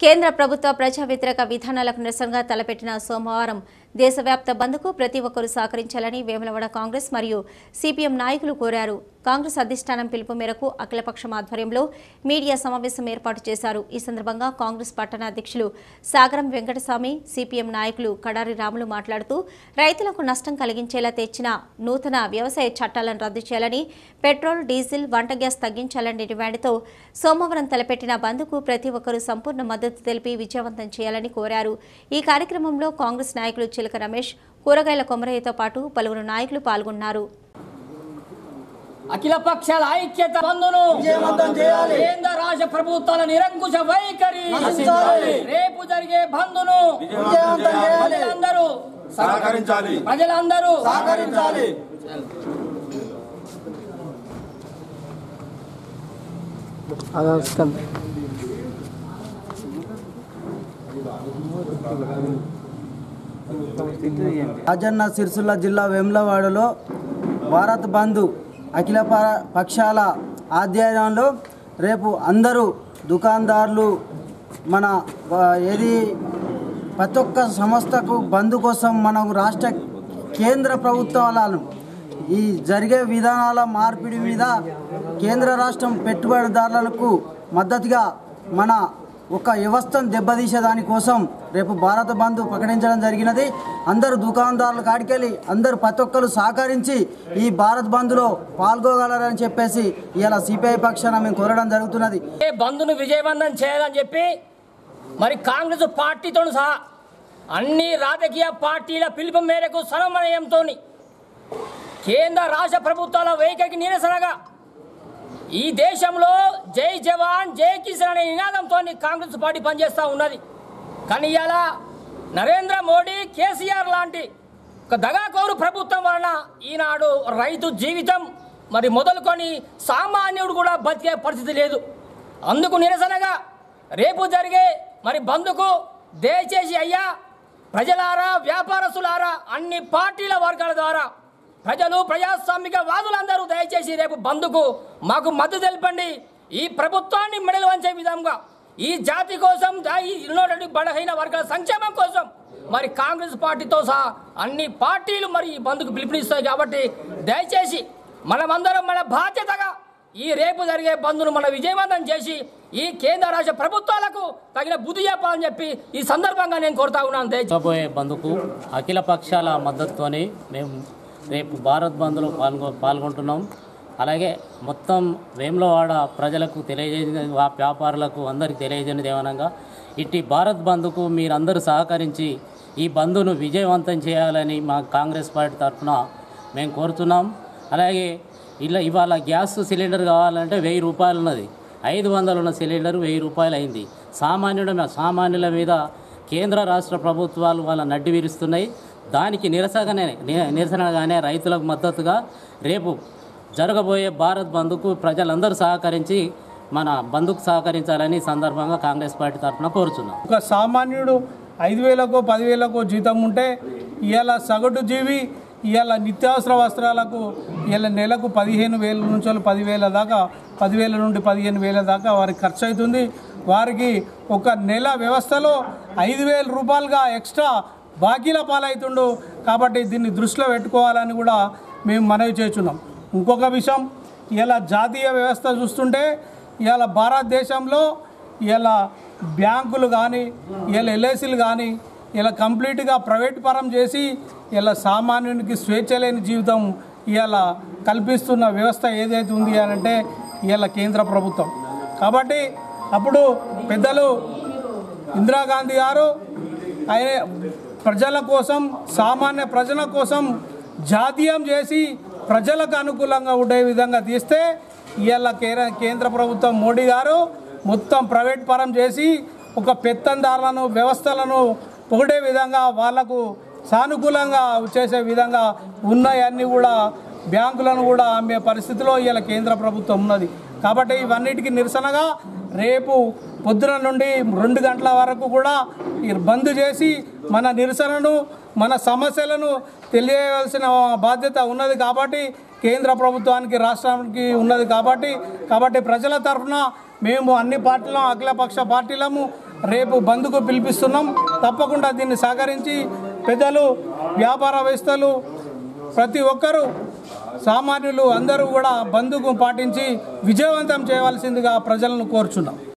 కేంద్ర ప్రభుత్వ ప్రజా వ్యతిరేక విధానాలకు నిరసనగా తలపెట్టిన సోమవారం దేశవ్యాప్త బంద్కు ప్రతి ఒక్కరూ సహకరించాలని వేములవాడ కాంగ్రెస్ మరియు సిపిఎం నాయకులు కోరారు కాంగ్రెస్ అధిష్టానం పిలుపు మేరకు అఖిలపక్షం ఆధ్వర్యంలో మీడియా సమావేశం ఏర్పాటు చేశారు ఈ సందర్భంగా కాంగ్రెస్ పట్టణ అధ్యక్షులు సాగరం వెంకటస్వామి సిపిఎం నాయకులు కడారి రాములు మాట్లాడుతూ రైతులకు నష్టం కలిగించేలా తెచ్చిన నూతన వ్యవసాయ చట్టాలను రద్దు చేయాలని పెట్రోల్ డీజిల్ వంట గ్యాస్ తగ్గించాలనే డిమాండ్తో సోమవారం తలపెట్టిన బంద్కు ప్రతి ఒక్కరూ సంపూర్ణ మద్దతు తెలిపి విజయవంతం చేయాలని కోరారు ఈ కార్యక్రమంలో కాంగ్రెస్ నాయకులు చిలక రమేష్ కూరగాయల కొమరయ్యతో పాటు పలువురు నాయకులు పాల్గొన్నారు అఖిల పక్షాల ఐక్యత బంధును కేంద్ర రాష్ట్ర ప్రభుత్వాల నిరంకుశ వైఖరి రేపు జరిగే బంధును ప్రజలందరూ సహకరించాలి ప్రజలందరూ సహకరించాలి రాజన్న సిరిసిల్ల జిల్లా వేములవాడలో భారత్ బంధు అఖిల ప- పక్షాల ఆధ్వర్యంలో రేపు అందరూ దుకాణదారులు మన ఆ, ఏది ప్రతి ఒక్క సంస్థకు బంధు కోసం మనం రాష్ట్ర కేంద్ర ప్రభుత్వాలను ఈ జరిగే విధానాల మార్పిడి మీద కేంద్ర రాష్ట్రం పెట్టుబడిదారులకు మద్దతుగా మన ఒక వ్యవస్థను దెబ్బతీసే దానికోసం రేపు భారత బంధు ప్రకటించడం జరిగినది అందరు దుకాణదారుల కాడికెళ్ళి అందరు ప్రతి ఒక్కరు సహకరించి ఈ భారత్ బంద్లో పాల్గొగలరని చెప్పేసి ఇలా సిపిఐ పక్షాన మేము కోరడం జరుగుతున్నది ఏ బంధును విజయవంతం చేయాలని చెప్పి మరి కాంగ్రెస్ పార్టీతో సహా అన్ని రాజకీయ పార్టీల పిలుపు మేరకు సమన్వయంతో కేంద్ర రాష్ట్ర ప్రభుత్వాల వైఖరికి నిరసనగా ఈ దేశంలో జై జవాన్ జై కిసాన్ అనే నినాదంతో కాంగ్రెస్ పార్టీ పనిచేస్తూ ఉన్నది కానీ ఇవాళ నరేంద్ర మోడీ కేసీఆర్ లాంటి ఒక దగాకోరు ప్రభుత్వం వలన ఈనాడు రైతు జీవితం మరి మొదలుకొని సామాన్యుడు కూడా బతికే పరిస్థితి లేదు అందుకు నిరసనగా రేపు జరిగే మరి బంధుకు దయచేసి అయ్యా ప్రజలారా వ్యాపారస్తులారా అన్ని పార్టీల వర్గాల ద్వారా ప్రజలు ప్రజాస్వామిక వాదులందరూ దయచేసి రేపు బంధుకు మాకు మద్దతు తెలపండి ఈ ప్రభుత్వాన్ని మెడలు వంచే విధంగా ఈ జాతి కోసం దా- ఈ ఉన్నటువంటి బలహీన వర్గాల సంక్షేమం కోసం మరి కాంగ్రెస్ పార్టీతో సహా అన్ని పార్టీలు మరి ఈ బంధుకు పిలుపునిస్తాయి కాబట్టి దయచేసి మనమందరం మన బాధ్యతగా ఈ రేపు జరిగే బంధును మన విజయవంతం చేసి ఈ కేంద్ర రాష్ట్ర ప్రభుత్వాలకు తగిన బుద్ధి చెప్పాలని చెప్పి ఈ సందర్భంగా నేను కోరుతా ఉన్నాను దయచేసి రాబోయే బంద్కు అఖిల పక్షాల మద్దతుతోని మేము రేపు భారత్ బంద్లో పాల్గొ పాల్గొంటున్నాం అలాగే మొత్తం వేములవాడ ప్రజలకు తెలియజేసిన వా- వ్యాపారులకు అందరికీ తెలియజేయనిది ఏమనగా ఇట్టి భారత్ బంద్కు మీరందరూ సహకరించి ఈ బంద్ను విజయవంతం చేయాలని మా కాంగ్రెస్ పార్టీ తరఫున మేము కోరుతున్నాం అలాగే ఇలా ఇవాళ గ్యాస్ సిలిండర్ కావాలంటే వెయ్యి రూపాయలు ఉన్నది ఐదు వందలు ఉన్న సిలిండర్ వెయ్యి రూపాయలు అయింది సామాన్యుడ సామాన్యుల మీద కేంద్ర రాష్ట్ర ప్రభుత్వాలు వాళ్ళ నడ్డి విరుస్తున్నాయి దానికి నిరసనగానే ని- నిరసనగానే రైతులకు మద్దతుగా రేపు జరగబోయే భారత్ బంద్కు ప్రజలందరూ సహకరించి మన బంధుకు సహకరించాలని ఈ సందర్భంగా కాంగ్రెస్ పార్టీ తరఫున కోరుచున్నాం ఒక సామాన్యుడు ఐదు వేలకో పదివేలకో జీతం ఉంటే ఇవాళ సగటు జీవి ఇవాళ నిత్యావసర వస్త్రాలకు ఇవాళ నెలకు పదిహేను వేల నుంచి పదివేల దాకా పదివేల నుండి పదిహేను వేల దాకా వారికి ఖర్చు అవుతుంది వారికి ఒక నెల వ్యవస్థలో ఐదు వేల రూపాయలుగా ఎక్స్ట్రా బాకీల పాలవుతుండు కాబట్టి దీన్ని దృష్టిలో పెట్టుకోవాలని కూడా మేము మనవి చేస్తున్నాం ఇంకొక విషయం ఇలా జాతీయ వ్యవస్థ చూస్తుంటే ఇవాళ భారతదేశంలో ఇలా బ్యాంకులు కానీ ఇలా ఎల్ఐసీలు కానీ ఇలా కంప్లీట్గా ప్రైవేట్ పరం చేసి ఇలా సామాన్యునికి స్వేచ్ఛ లేని జీవితం ఇలా కల్పిస్తున్న వ్యవస్థ ఏదైతే ఉంది అని అంటే ఇలా కేంద్ర ప్రభుత్వం కాబట్టి అప్పుడు పెద్దలు ఇందిరాగాంధీ గారు ఆయన ప్రజల కోసం సామాన్య ప్రజల కోసం జాతీయం చేసి ప్రజలకు అనుకూలంగా ఉండే విధంగా తీస్తే ఇవాళ కేర కేంద్ర ప్రభుత్వం మోడీ గారు మొత్తం ప్రైవేట్ పరం చేసి ఒక పెత్తందారులను వ్యవస్థలను పొగిడే విధంగా వాళ్లకు సానుకూలంగా చేసే విధంగా ఉన్నాయన్నీ కూడా బ్యాంకులను కూడా అమ్మే పరిస్థితిలో ఇవాళ కేంద్ర ప్రభుత్వం ఉన్నది కాబట్టి ఇవన్నిటికీ నిరసనగా రేపు పొద్దున నుండి రెండు గంటల వరకు కూడా ఈ బంద్ చేసి మన నిరసనను మన సమస్యలను తెలియవలసిన బాధ్యత ఉన్నది కాబట్టి కేంద్ర ప్రభుత్వానికి రాష్ట్రానికి ఉన్నది కాబట్టి కాబట్టి ప్రజల తరఫున మేము అన్ని పార్టీలం అఖిలపక్ష పార్టీలము రేపు బంద్కు పిలిపిస్తున్నాం తప్పకుండా దీన్ని సహకరించి పెద్దలు వ్యాపారవేత్తలు ప్రతి ఒక్కరూ సామాన్యులు అందరూ కూడా బంద్కు పాటించి విజయవంతం చేయవలసిందిగా ప్రజలను కోరుచున్నాం